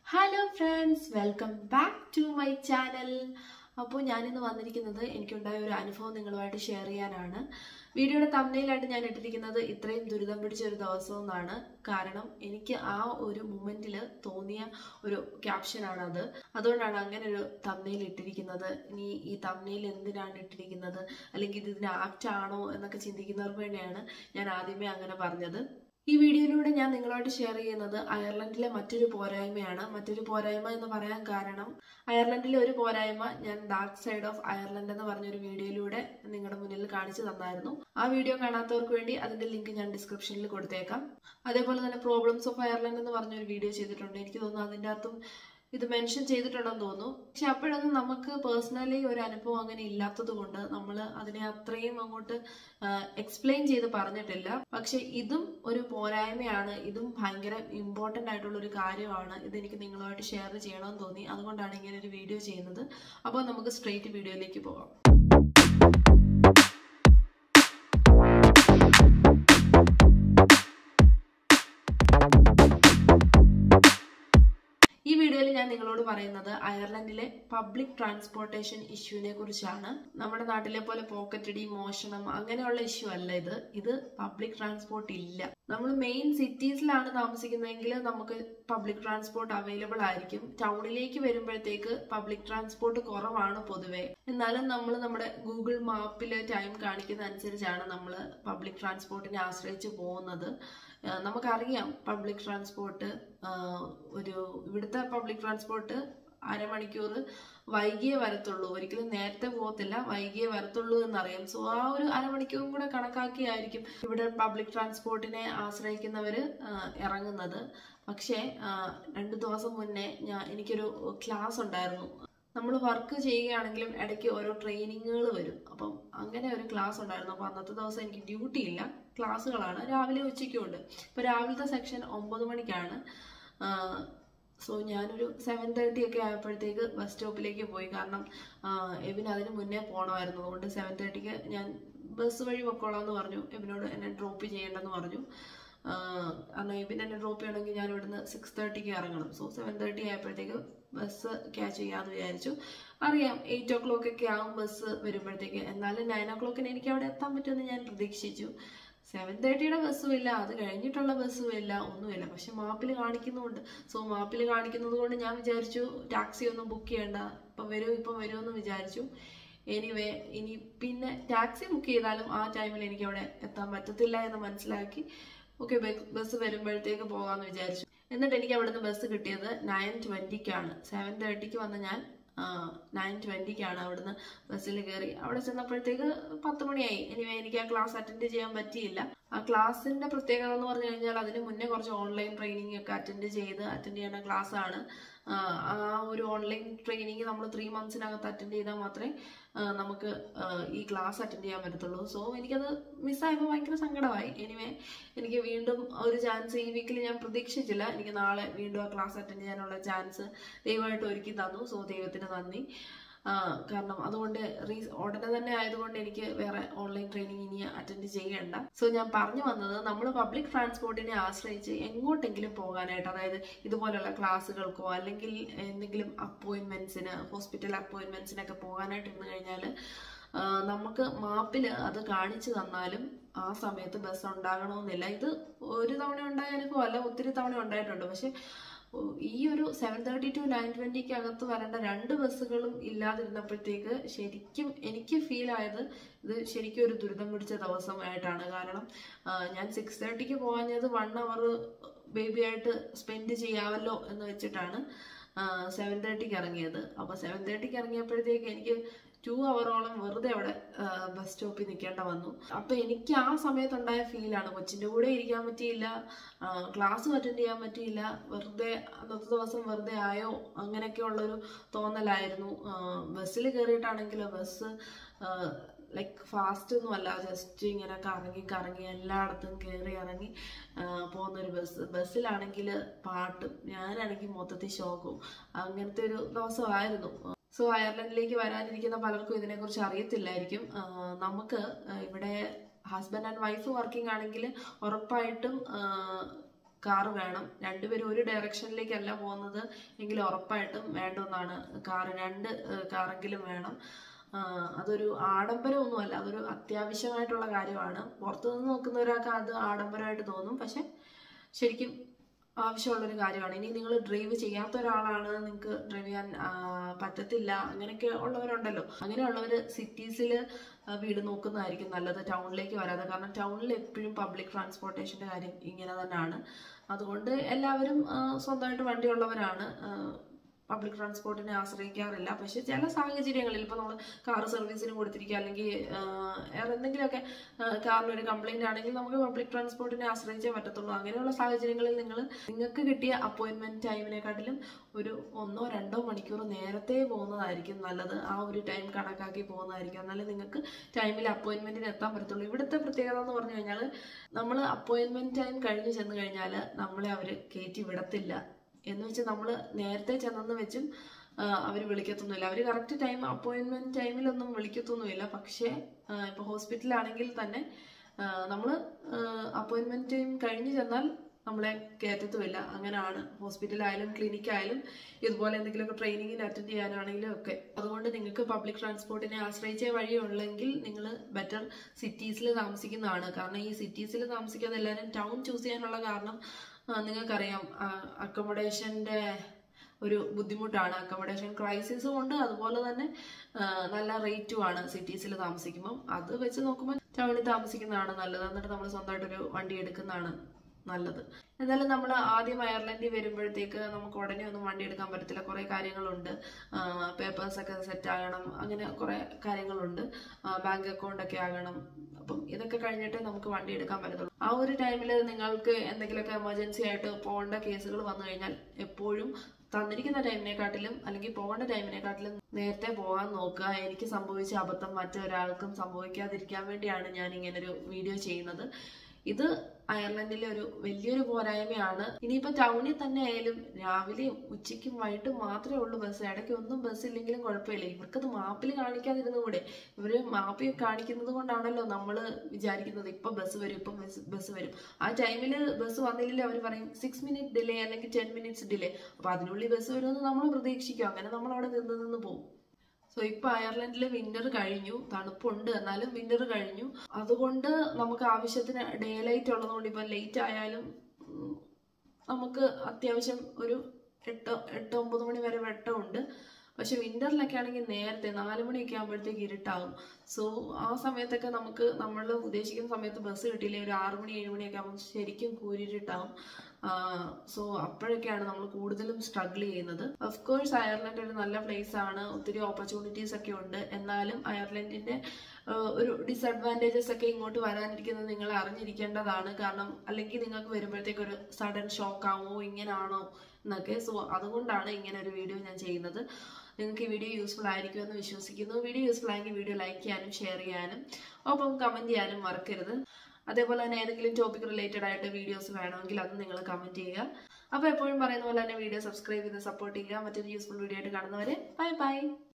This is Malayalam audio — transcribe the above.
hello friends welcome back to my channel അപ്പോൾ ഞാനിന്ന് വന്നിരിക്കുന്നത് എനിക്കുണ്ടായ ഒരു അനുഭവം നിങ്ങളുമായിട്ട് ഷെയർ ചെയ്യാനാണ് വീഡിയോയുടെ തമ്മനയിലായിട്ട് ഞാൻ ഇട്ടിരിക്കുന്നത് ഇത്രയും ദുരിതം പിടിച്ച ഒരു ദിവസം എന്നാണ് കാരണം എനിക്ക് ആ ഒരു മൊമെന്റിൽ തോന്നിയ ഒരു ക്യാപ്ഷനാണത് അതുകൊണ്ടാണ് അങ്ങനെ ഒരു തമ്മനയിൽ ഇട്ടിരിക്കുന്നത് ഇനി ഈ തമ്മനയിൽ എന്തിനാണ് ഇട്ടിരിക്കുന്നത് അല്ലെങ്കിൽ ഇത് ഇതിന് ആപ്റ്റ് ആണോ എന്നൊക്കെ ചിന്തിക്കുന്നവർക്ക് വേണ്ടിയാണ് ഞാൻ ആദ്യമേ അങ്ങനെ പറഞ്ഞത് ഈ വീഡിയോയിലൂടെ ഞാൻ നിങ്ങളോട് ഷെയർ ചെയ്യുന്നത് അയർലൻഡിലെ മറ്റൊരു പോരായ്മയാണ് മറ്റൊരു പോരായ്മ എന്ന് പറയാൻ കാരണം അയർലൻഡിലെ ഒരു പോരായ്മ ഞാൻ ഡാർക്ക് സൈഡ് ഓഫ് അയർലൻഡ് എന്ന് പറഞ്ഞൊരു വീഡിയോയിലൂടെ നിങ്ങളുടെ മുന്നിൽ കാണിച്ചു തന്നായിരുന്നു ആ വീഡിയോ കാണാത്തവർക്ക് വേണ്ടി അതിന്റെ ലിങ്ക് ഞാൻ ഡിസ്ക്രിപ്ഷനിൽ കൊടുത്തേക്കാം അതേപോലെ തന്നെ പ്രോബ്ലംസ് ഓഫ് അയർലൻഡ് എന്ന് പറഞ്ഞൊരു വീഡിയോ ചെയ്തിട്ടുണ്ട് എനിക്ക് തോന്നുന്നു അതിൻ്റെ അകത്തും ഇത് മെൻഷൻ ചെയ്തിട്ടുണ്ടെന്ന് തോന്നുന്നു പക്ഷെ അപ്പോഴൊന്നും നമുക്ക് പേഴ്സണലി ഒരു അനുഭവം അങ്ങനെ ഇല്ലാത്തത് കൊണ്ട് നമ്മൾ അതിനെ അത്രയും അങ്ങോട്ട് എക്സ്പ്ലെയിൻ ചെയ്ത് പറഞ്ഞിട്ടില്ല പക്ഷെ ഇതും ഒരു പോരായ്മയാണ് ഇതും ഭയങ്കര ഇമ്പോർട്ടൻ്റ് ആയിട്ടുള്ള ഒരു കാര്യമാണ് ഇതെനിക്ക് നിങ്ങളുമായിട്ട് ഷെയർ ചെയ്യണമെന്ന് തോന്നി അതുകൊണ്ടാണ് ഇങ്ങനെ ഒരു വീഡിയോ ചെയ്യുന്നത് അപ്പോൾ നമുക്ക് സ്ട്രെയിറ്റ് വീഡിയോയിലേക്ക് പോകാം ഈ വീഡിയോയിൽ ഞാൻ നിങ്ങളോട് പറയുന്നത് അയർലൻഡിലെ പബ്ലിക് ട്രാൻസ്പോർട്ടേഷൻ ഇഷ്യൂവിനെ കുറിച്ചാണ് നമ്മുടെ നാട്ടിലെ പോലെ പോക്കറ്റടി മോഷണം അങ്ങനെയുള്ള ഇഷ്യൂ അല്ല ഇത് ഇത് പബ്ലിക് ട്രാൻസ്പോർട്ട് ഇല്ല നമ്മൾ മെയിൻ സിറ്റീസിലാണ് താമസിക്കുന്നതെങ്കിൽ നമുക്ക് പബ്ലിക് ട്രാൻസ്പോർട്ട് അവൈലബിൾ ആയിരിക്കും ടൗണിലേക്ക് വരുമ്പോഴത്തേക്ക് പബ്ലിക് ട്രാൻസ്പോർട്ട് കുറവാണ് പൊതുവെ എന്നാലും നമ്മൾ നമ്മുടെ ഗൂഗിൾ മാപ്പിൽ ടൈം കാണിക്കുന്ന അനുസരിച്ചാണ് നമ്മൾ പബ്ലിക് ട്രാൻസ്പോർട്ടിനെ ആശ്രയിച്ച് പോകുന്നത് നമുക്കറിയാം പബ്ലിക് ട്രാൻസ്പോർട്ട് ഒരു ഇവിടുത്തെ പബ്ലിക് ട്രാൻസ്പോർട്ട് അരമണിക്കൂർ വൈകിയേ വരത്തുള്ളൂ ഒരിക്കലും നേരത്തെ പോകത്തില്ല വൈകിയേ വരത്തുള്ളൂ എന്നറിയാം സോ ആ ഒരു അരമണിക്കൂറും കൂടെ കണക്കാക്കിയായിരിക്കും ഇവിടെ പബ്ലിക് ട്രാൻസ്പോർട്ടിനെ ആശ്രയിക്കുന്നവർ ഇറങ്ങുന്നത് പക്ഷേ രണ്ട് ദിവസം മുന്നേ ഞാൻ എനിക്കൊരു ക്ലാസ് ഉണ്ടായിരുന്നു നമ്മൾ വർക്ക് ചെയ്യുകയാണെങ്കിലും ഇടയ്ക്ക് ഓരോ ട്രെയിനിങ്ങുകൾ വരും അപ്പം അങ്ങനെ ഒരു ക്ലാസ് ഉണ്ടായിരുന്നു അപ്പോൾ അന്നത്തെ ദിവസം എനിക്ക് ഡ്യൂട്ടി ഇല്ല ക്ലാസ്സുകളാണ് രാവിലെ ഉച്ചയ്ക്കും ഉണ്ട് ഇപ്പോൾ രാവിലത്തെ സെക്ഷൻ ഒമ്പത് മണിക്കാണ് സോ ഞാനൊരു സെവൻ തേർട്ടി ഒക്കെ ആയപ്പോഴത്തേക്ക് ബസ് സ്റ്റോപ്പിലേക്ക് പോയി കാരണം എബിൻ അതിന് മുന്നേ പോകണമായിരുന്നു അതുകൊണ്ട് സെവൻ തേർട്ടിക്ക് ഞാൻ ബസ് വഴി പൊക്കോളാം എന്ന് പറഞ്ഞു എബിനോട് എന്നെ ഡ്രോപ്പ് ചെയ്യേണ്ടെന്ന് പറഞ്ഞു കാരണം എബിൻ എന്നെ ഡ്രോപ്പ് ചെയ്യണമെങ്കിൽ ഞാൻ ഇവിടുന്ന് സിക്സ് തേർട്ടിക്ക് ഇറങ്ങണം സോ സെവൻ തേർട്ടി ആയപ്പോഴത്തേക്ക് ബസ് ക്യാച്ച് ചെയ്യാമെന്ന് വിചാരിച്ചു അറിയാം എയ്റ്റ് ഓ ക്ലോക്ക് ഒക്കെ ആവും ബസ് വരുമ്പോഴത്തേക്ക് എന്നാലും നയൻ ഓ ക്ലോക്കിന് എനിക്ക് അവിടെ എത്താൻ പറ്റുമെന്ന് ഞാൻ പ്രതീക്ഷിച്ചു സെവൻ തേർട്ടിയുടെ ബസ്സും ഇല്ല അത് കഴിഞ്ഞിട്ടുള്ള ബസ്സും ഇല്ല ഒന്നുമില്ല പക്ഷെ മാപ്പിൽ കാണിക്കുന്നുണ്ട് സോ മാപ്പിൽ കാണിക്കുന്നത് കൊണ്ട് ഞാൻ വിചാരിച്ചു ടാക്സി ഒന്നും ബുക്ക് ചെയ്യണ്ട ഇപ്പം വരും ഇപ്പം വരുമെന്ന് വിചാരിച്ചു എനിവേ ഇനി പിന്നെ ടാക്സി ബുക്ക് ചെയ്താലും ആ ടൈമിൽ എനിക്ക് അവിടെ എത്താൻ പറ്റത്തില്ല എന്ന് മനസ്സിലാക്കി ഓക്കെ ബസ് വരുമ്പോഴത്തേക്ക് പോകാമെന്ന് വിചാരിച്ചു എന്നിട്ട് എനിക്ക് അവിടുന്ന് ബസ് കിട്ടിയത് നയൻ ട്വൻറ്റിക്കാണ് സെവൻ തേർട്ടിക്ക് വന്ന ഞാൻ നയൻ ട്വൻറ്റിക്കാണ് അവിടുന്ന് ബസ്സിൽ കയറി അവിടെ ചെന്നപ്പോഴത്തേക്ക് പത്ത് മണിയായി എനിവേ എനിക്ക് ആ ക്ലാസ് അറ്റൻഡ് ചെയ്യാൻ പറ്റിയില്ല ആ ക്ലാസ്സിന്റെ പ്രത്യേകത എന്ന് പറഞ്ഞു കഴിഞ്ഞാൽ അതിന് മുന്നേ കുറച്ച് ഓൺലൈൻ ട്രെയിനിങ് ഒക്കെ അറ്റൻഡ് ചെയ്ത് അറ്റൻഡ് ചെയ്യുന്ന ക്ലാസ് ആണ് ആ ഒരു ഓൺലൈൻ ട്രെയിനിങ് നമ്മൾ ത്രീ മന്ത്സിനകത്ത് അറ്റൻഡ് ചെയ്താൽ മാത്രമേ നമുക്ക് ഈ ക്ലാസ് അറ്റൻഡ് ചെയ്യാൻ പറ്റത്തുള്ളൂ സോ എനിക്കത് മിസ്സായപ്പോൾ ഭയങ്കര സങ്കടമായി എനിവേ എനിക്ക് വീണ്ടും ഒരു ചാൻസ് ഈ വീക്കിൽ ഞാൻ പ്രതീക്ഷിച്ചില്ല എനിക്ക് നാളെ വീണ്ടും ആ ക്ലാസ് അറ്റൻഡ് ചെയ്യാനുള്ള ചാൻസ് ദൈവമായിട്ട് ഒരുക്കി തന്നു സോ ദൈവത്തിന് നന്ദി കാരണം അതുകൊണ്ട് റീ ഉടനെ തന്നെ ആയതുകൊണ്ട് എനിക്ക് വേറെ ഓൺലൈൻ ട്രെയിനിങ് ഇനി അറ്റൻഡ് ചെയ്യേണ്ട സോ ഞാൻ പറഞ്ഞു വന്നത് നമ്മൾ പബ്ലിക് ട്രാൻസ്പോർട്ടിനെ ആശ്രയിച്ച് എങ്ങോട്ടെങ്കിലും പോകാനായിട്ട് അതായത് ഇതുപോലുള്ള ക്ലാസ്സുകൾക്കോ അല്ലെങ്കിൽ എന്തെങ്കിലും അപ്പോയിൻമെന്റ്സിന് ഹോസ്പിറ്റൽ അപ്പോയിൻമെന്റ്സിനൊക്കെ പോകാനായിട്ട് ഇരുന്ന് കഴിഞ്ഞാൽ നമുക്ക് മാപ്പിൽ അത് കാണിച്ചു തന്നാലും ആ സമയത്ത് ബസ് ഉണ്ടാകണമെന്നില്ല ഇത് ഒരു തവണ ഉണ്ടായ അനുഭവമല്ല ഒത്തിരി തവണ ഉണ്ടായിട്ടുണ്ട് പക്ഷെ ഈ ഒരു സെവൻ തേർട്ടി ടു നയൻ ട്വൻറ്റിക്ക് അകത്ത് വരേണ്ട രണ്ട് ബസ്സുകളും ഇല്ലാതിരുന്നപ്പോഴത്തേക്ക് ശരിക്കും എനിക്ക് ഫീൽ ആയത് ഇത് ശരിക്കും ഒരു ദുരിതം പിടിച്ച ദിവസമായിട്ടാണ് കാരണം ഞാൻ സിക്സ് തേർട്ടിക്ക് പോകാഞ്ഞത് വൺ അവർ ബേബി ആയിട്ട് സ്പെൻഡ് ചെയ്യാമല്ലോ എന്ന് വെച്ചിട്ടാണ് സെവൻ തേർട്ടിക്ക് ഇറങ്ങിയത് അപ്പോൾ സെവൻ തേർട്ടിക്ക് ഇറങ്ങിയപ്പോഴത്തേക്ക് എനിക്ക് ടു അവറോളം വെറുതെ അവിടെ ബസ് സ്റ്റോപ്പിൽ നിൽക്കേണ്ട വന്നു അപ്പൊ എനിക്ക് ആ സമയത്തുണ്ടായ ഫീലാണ് കൊച്ചിന്റെ കൂടെ ഇരിക്കാൻ പറ്റിയില്ല ക്ലാസ് അറ്റൻഡ് ചെയ്യാൻ പറ്റിയില്ല വെറുതെ അന്നത്തെ ദിവസം വെറുതെ ആയോ അങ്ങനെയൊക്കെ ഉള്ളൊരു തോന്നലായിരുന്നു ബസ്സിൽ കയറിയിട്ടാണെങ്കിൽ ബസ് ലൈക്ക് ഫാസ്റ്റ് ഒന്നും അല്ല ജസ്റ്റ് ഇങ്ങനെ കറങ്ങി കറങ്ങി എല്ലായിടത്തും കയറി ഇറങ്ങി പോകുന്നൊരു ബസ് ബസ്സിലാണെങ്കിൽ പാട്ടും ഞാനാണെങ്കിൽ മൊത്തത്തിൽ ഷോക്കും അങ്ങനത്തെ ഒരു ദിവസമായിരുന്നു സോ അയർലൻഡിലേക്ക് വരാനിരിക്കുന്ന പലർക്കും ഇതിനെക്കുറിച്ച് അറിയത്തില്ലായിരിക്കും നമുക്ക് ഇവിടെ ഹസ്ബൻഡ് ആൻഡ് വൈഫ് വർക്കിംഗ് ആണെങ്കിൽ ഉറപ്പായിട്ടും കാറ് വേണം രണ്ടുപേരും ഒരു ഡയറക്ഷനിലേക്കല്ല പോകുന്നത് എങ്കിൽ ഉറപ്പായിട്ടും വേണ്ടൊന്നാണ് കാറ് രണ്ട് കാറെങ്കിലും വേണം ആ, അതൊരു ആഡംബരമൊന്നുമല്ല അതൊരു അത്യാവശ്യമായിട്ടുള്ള കാര്യമാണ് പുറത്തുനിന്ന് നോക്കുന്ന ഒരാൾക്ക് അത് ആഡംബരമായിട്ട് തോന്നും പക്ഷെ ശരിക്കും ആവശ്യമുള്ളൊരു കാര്യമാണ് ഇനി നിങ്ങൾ ഡ്രൈവ് ചെയ്യാത്ത ഒരാളാണ് നിങ്ങൾക്ക് ഡ്രൈവ് ചെയ്യാൻ ആ, പറ്റത്തില്ല അങ്ങനെയൊക്കെ ഉള്ളവരുണ്ടല്ലോ അങ്ങനെയുള്ളവർ സിറ്റീസിൽ വീട് നോക്കുന്നതായിരിക്കും നല്ലത് ടൗണിലേക്ക് വരാതെ കാരണം ടൗണിൽ എപ്പോഴും പബ്ലിക് ട്രാൻസ്പോർട്ടേഷൻ്റെ കാര്യം ഇങ്ങനെ തന്നെയാണ് അതുകൊണ്ട് എല്ലാവരും ആ, സ്വന്തമായിട്ട് വണ്ടിയുള്ളവരാണ് പബ്ലിക് ട്രാൻസ്പോർട്ടിനെ ആശ്രയിക്കാറില്ല പക്ഷെ ചില സാഹചര്യങ്ങളിൽ ഇപ്പോൾ നമ്മൾ കാർ സർവീസിന് കൊടുത്തിരിക്കുക അല്ലെങ്കിൽ വേറെ എന്തെങ്കിലുമൊക്കെ കാറിന് ഒരു കംപ്ലൈന്റ് ആണെങ്കിൽ നമുക്ക് പബ്ലിക് ട്രാൻസ്പോർട്ടിനെ ആശ്രയിച്ചേ പറ്റത്തുള്ളൂ അങ്ങനെയുള്ള സാഹചര്യങ്ങളിൽ നിങ്ങൾ നിങ്ങൾക്ക് കിട്ടിയ അപ്പോയിൻമെന്റ് ടൈമിനെക്കാട്ടിലും ഒരു ഒന്നോ രണ്ടോ മണിക്കൂർ നേരത്തെ പോകുന്നതായിരിക്കും നല്ലത് ആ ഒരു ടൈം കണക്കാക്കി പോകുന്നതായിരിക്കും എന്നാലേ നിങ്ങൾക്ക് ടൈമിൽ അപ്പോയിൻമെന്റിന് എത്താൻ പറ്റത്തുള്ളൂ ഇവിടുത്തെ പ്രത്യേകത എന്ന് പറഞ്ഞു കഴിഞ്ഞാൽ നമ്മൾ അപ്പോയിൻമെന്റ് ടൈം കഴിഞ്ഞ് ചെന്ന് കഴിഞ്ഞാൽ നമ്മളെ അവർ കയറ്റി വിടത്തില്ല എന്ന് വെച്ച് നമ്മൾ നേരത്തെ ചെന്നെന്ന് വെച്ചും അവർ വിളിക്കത്തൊന്നുമില്ല അവർ കറക്റ്റ് ടൈം അപ്പോയിൻമെന്റ് ടൈമിലൊന്നും വിളിക്കത്തൊന്നുമില്ല പക്ഷേ ഇപ്പോൾ ഹോസ്പിറ്റലാണെങ്കിൽ തന്നെ നമ്മൾ അപ്പോയിൻമെന്റ് ടൈം കഴിഞ്ഞ് ചെന്നാൽ നമ്മളെ കയറ്റത്തുമില്ല അങ്ങനെയാണ് ഹോസ്പിറ്റലായാലും ക്ലിനിക്കായാലും ഇതുപോലെ എന്തെങ്കിലുമൊക്കെ ട്രെയിനിങ്ങിന് അറ്റൻഡ് ചെയ്യാനാണെങ്കിലും ഒക്കെ അതുകൊണ്ട് നിങ്ങൾക്ക് പബ്ലിക് ട്രാൻസ്പോർട്ടിനെ ആശ്രയിച്ചേ വഴിയുള്ളെങ്കിൽ നിങ്ങൾ ബെറ്റർ സിറ്റീസിൽ താമസിക്കുന്നതാണ് കാരണം ഈ സിറ്റീസിൽ താമസിക്കാതെ എല്ലാവരും ടൗൺ ചൂസ് ചെയ്യാനുള്ള കാരണം ആ, നിങ്ങൾക്കറിയാം അക്കോമഡേഷൻ്റെ ഒരു ബുദ്ധിമുട്ടാണ് അക്കോമഡേഷൻ ക്രൈസിസും ഉണ്ട് അതുപോലെ തന്നെ ആ, നല്ല റേറ്റുമാണ് സിറ്റീസിൽ താമസിക്കുമ്പം അത് വെച്ച് നോക്കുമ്പോൾ ടൗണിൽ താമസിക്കുന്നതാണ് നല്ലത് എന്നിട്ട് നമ്മൾ സ്വന്തമായിട്ടൊരു വണ്ടി എടുക്കുന്നതാണ് നല്ലത് എന്തായാലും നമ്മൾ ആദ്യം അയർലൻഡിൽ വരുമ്പോഴത്തേക്ക് നമുക്ക് ഉടനെ ഒന്നും വണ്ടി എടുക്കാൻ പറ്റത്തില്ല കുറേ കാര്യങ്ങളുണ്ട് പേപ്പേഴ്സ് ഒക്കെ സെറ്റ് ആകണം അങ്ങനെ കുറേ കാര്യങ്ങളുണ്ട് ബാങ്ക് അക്കൗണ്ട് ഒക്കെ ആകണം അപ്പം ഇതൊക്കെ കഴിഞ്ഞിട്ടേ നമുക്ക് വണ്ടി എടുക്കാൻ പറ്റത്തുള്ളൂ ആ ഒരു ടൈമിൽ നിങ്ങൾക്ക് എന്തെങ്കിലുമൊക്കെ എമർജൻസി ആയിട്ട് പോകേണ്ട കേസുകൾ വന്നു കഴിഞ്ഞാൽ എപ്പോഴും തന്നിരിക്കുന്ന ടൈമിനെക്കാട്ടിലും അല്ലെങ്കിൽ പോകേണ്ട ടൈമിനെക്കാട്ടിലും നേരത്തെ പോകാൻ നോക്കുക എനിക്ക് സംഭവിച്ച അബദ്ധം മറ്റൊരാൾക്കും സംഭവിക്കാതിരിക്കാൻ വേണ്ടിയാണ് ഞാൻ ഇങ്ങനൊരു വീഡിയോ ചെയ്യുന്നത് ഇത് അയർലൻഡിലെ ഒരു വലിയൊരു പോരായ്മയാണ് ഇനിയിപ്പോ ടൗണിൽ തന്നെ ആയാലും രാവിലെയും ഉച്ചയ്ക്കും വൈകിട്ടും മാത്രമേ ഉള്ളൂ ബസ് ഇടയ്ക്ക് ഒന്നും ബസ് ഇല്ലെങ്കിലും കുഴപ്പമില്ല ഇവർക്കത് മാപ്പിൽ കാണിക്കാതിരുന്ന കൂടെ ഇവര് മാപ്പിൽ കാണിക്കുന്നത് കൊണ്ടാണല്ലോ നമ്മൾ വിചാരിക്കുന്നത് ഇപ്പൊ ബസ് വരും ഇപ്പം ബസ് വരും ആ ടൈമിൽ ബസ് വന്നില്ലെങ്കിൽ അവർ പറയും സിക്സ് മിനിറ്റ് ഡിലേ അല്ലെങ്കിൽ ടെൻ മിനിറ്റ്സ് ഡിലേ അപ്പൊ അതിനുള്ളിൽ ബസ് വരുമെന്ന് നമ്മൾ പ്രതീക്ഷിക്കും അങ്ങനെ നമ്മൾ അവിടെ നിന്ന് നിന്ന് പോകും സോ ഇപ്പൊ അയർലൻഡിൽ വിന്റർ കഴിഞ്ഞു തണുപ്പുണ്ട് എന്നാലും വിന്റർ കഴിഞ്ഞു അതുകൊണ്ട് നമുക്ക് ആവശ്യത്തിന് ഡേ ലൈറ്റ് ഉള്ളതുകൊണ്ട് ഇപ്പൊ ലേറ്റ് ആയാലും ഉം, നമുക്ക് അത്യാവശ്യം ഒരു എട്ട് എട്ട് ഒമ്പത് മണി വരെ വെട്ടമുണ്ട് പക്ഷെ വിന്ററിലൊക്കെ ആണെങ്കിൽ നേരത്തെ നാല് മണിയൊക്കെ ആകുമ്പോഴത്തേക്ക് ഇരുട്ടാകും സോ ആ സമയത്തൊക്കെ നമുക്ക് നമ്മൾ ഉദ്ദേശിക്കുന്ന സമയത്ത് ബസ് കിട്ടിയില്ലേ ഒരു ആറ് മണി ഏഴ് മണിയൊക്കെ ആകുമ്പോൾ ശരിക്കും കൂരിരുട്ടാകും സോ അപ്പോഴൊക്കെയാണ് നമ്മൾ കൂടുതലും സ്ട്രഗിൾ ചെയ്യുന്നത് ഓഫ് കോഴ്സ് അയർലൻഡ് ഒരു നല്ല പ്ലേസ് ആണ് ഒത്തിരി ഓപ്പർച്യൂണിറ്റീസ് ഒക്കെ ഉണ്ട് എന്നാലും അയർലൻഡിന്റെ ആഹ് ഒരു ഡിസഡ്വാൻറ്റേജസ് ഒക്കെ ഇങ്ങോട്ട് വരാനിരിക്കുന്നത് നിങ്ങൾ അറിഞ്ഞിരിക്കേണ്ടതാണ് കാരണം അല്ലെങ്കിൽ നിങ്ങൾക്ക് വരുമ്പോഴത്തേക്ക് ഒരു സഡൻ ഷോക്ക് ആവുമോ ഇങ്ങനാണോ എന്നൊക്കെ സോ അതുകൊണ്ടാണ് ഇങ്ങനെ ഒരു വീഡിയോ ഞാൻ ചെയ്യുന്നത് നിങ്ങൾക്ക് ഈ വീഡിയോ യൂസ്ഫുൾ ആയിരിക്കുമെന്ന് വിശ്വസിക്കുന്നു വീഡിയോ യൂസ്ഫുൾ ആയെങ്കിൽ വീഡിയോ ലൈക്ക് ചെയ്യാനും ഷെയർ ചെയ്യാനും ഒപ്പം കമൻറ്റ് ചെയ്യാനും മറക്കരുത് അതേപോലെ തന്നെ ഏതെങ്കിലും ടോപ്പിക് റിലേറ്റഡ് ആയിട്ട് വീഡിയോസ് വേണമെങ്കിൽ അത് നിങ്ങൾ കമൻറ്റ് ചെയ്യുക അപ്പോൾ എപ്പോഴും പറയുന്ന പോലെ തന്നെ വീഡിയോ സബ്സ്ക്രൈബ് ചെയ്ത് സപ്പോർട്ട് ചെയ്യുക മറ്റൊരു യൂസ്ഫുൾ വീഡിയോ ആയിട്ട് കാണുന്നവരെ ബൈ ബൈ